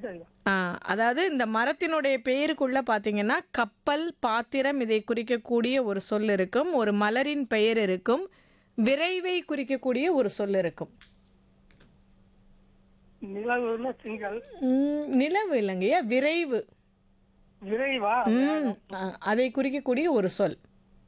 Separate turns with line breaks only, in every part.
சரியா
ஆ, அதாவது இந்த மரத்தினுடைய பெயருக்குள்ள பார்த்தீங்கன்னா கப்பல் பாத்திரம் இதை குறிக்கக்கூடிய ஒரு சொல் இருக்கும் ஒரு மலரின் பெயர் இருக்கும் விரைவை குறிக்கக்கூடிய ஒரு சொல் இருக்கும்
நிலவுல திங்கள்
ம், நிலவு இல்லைங்கய்யா விரைவு
விரைவா
ம், ஆ, அதை குறிக்கக்கூடிய ஒரு சொல்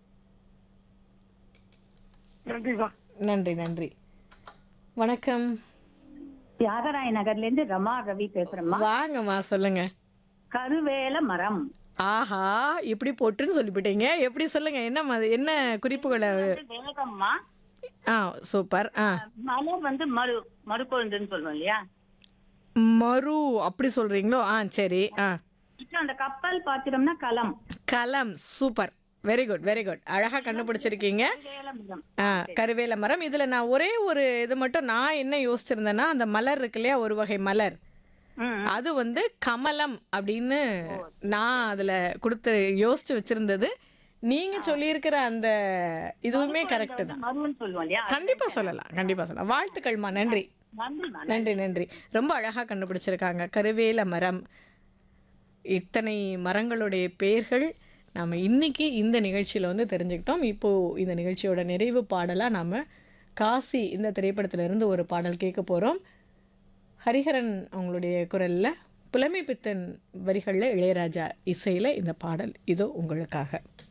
நன்றிப்பா
நன்றி நன்றி வணக்கம்
தியாகராய நகர்ல இருந்து ரமா ரவி பேசுறேம்மா
வாங்கம்மா சொல்லுங்க
கருவேல மரம்
ஆஹா இப்படி போட்டுன்னு சொல்லிவிட்டீங்க எப்படி சொல்லுங்க என்ன ம- என்ன குறிப்புகளை
வேகம்மா
ஆ சூப்பர் ஆ
மலர் வந்து மறு மறுக்கொழுந்துன்னு சொல்லுவோம் இல்லையா
மரு அப்படி சொல்றீங்களோ ஆ சரி ஆ
அப்புறம் அந்த கப்பல் பாத்திரம்னா களம்
கலம் super very good very good அழகா கண்டுபிடிச்சிருக்கீங்க
வேல மரம்
ஆ கருவேல மரம் இதுல நான் ஒரே ஒரு இது மட்டும் நான் என்ன யோசிச்சிருந்தேன்னா அந்த மலர் இருக்கு இல்லையா ஒரு வகை மலர்
ம்.
அது வந்து கமலம் அப்படின்னு நான் அதுல கொடுத்து யோசிச்சு வச்சிருந்தது நீங்க சொல்லியிருக்கிற அந்த இதுவுமே கரெக்ட் தான்
மருன்னு சொல்லுவோம் இல்லையா
கண்டிப்பா சொல்லலாம் கண்டிப்பா சொல்லலாம் வாழ்த்துக்கள்மா நன்றி
நன்றிம்மா
நன்றி நன்றி ரொம்ப அழகா கண்டுபிடிச்சிருக்காங்க கருவேல மரம் இத்தனை மரங்களுடைய பெயர்கள் நாம் இன்னைக்கு இந்த நிகழ்ச்சியில் வந்து தெரிஞ்சுக்கிட்டோம் இப்போது இந்த நிகழ்ச்சியோட நிறைவு பாடலாக நாம் காசி இந்த திரைப்படத்திலிருந்து ஒரு பாடல் கேட்க போகிறோம் ஹரிஹரன் அவங்களுடைய குரலில் புலமை பித்தன் வரிகளில் இளையராஜா இசையில் இந்த பாடல் இதோ உங்களுக்காக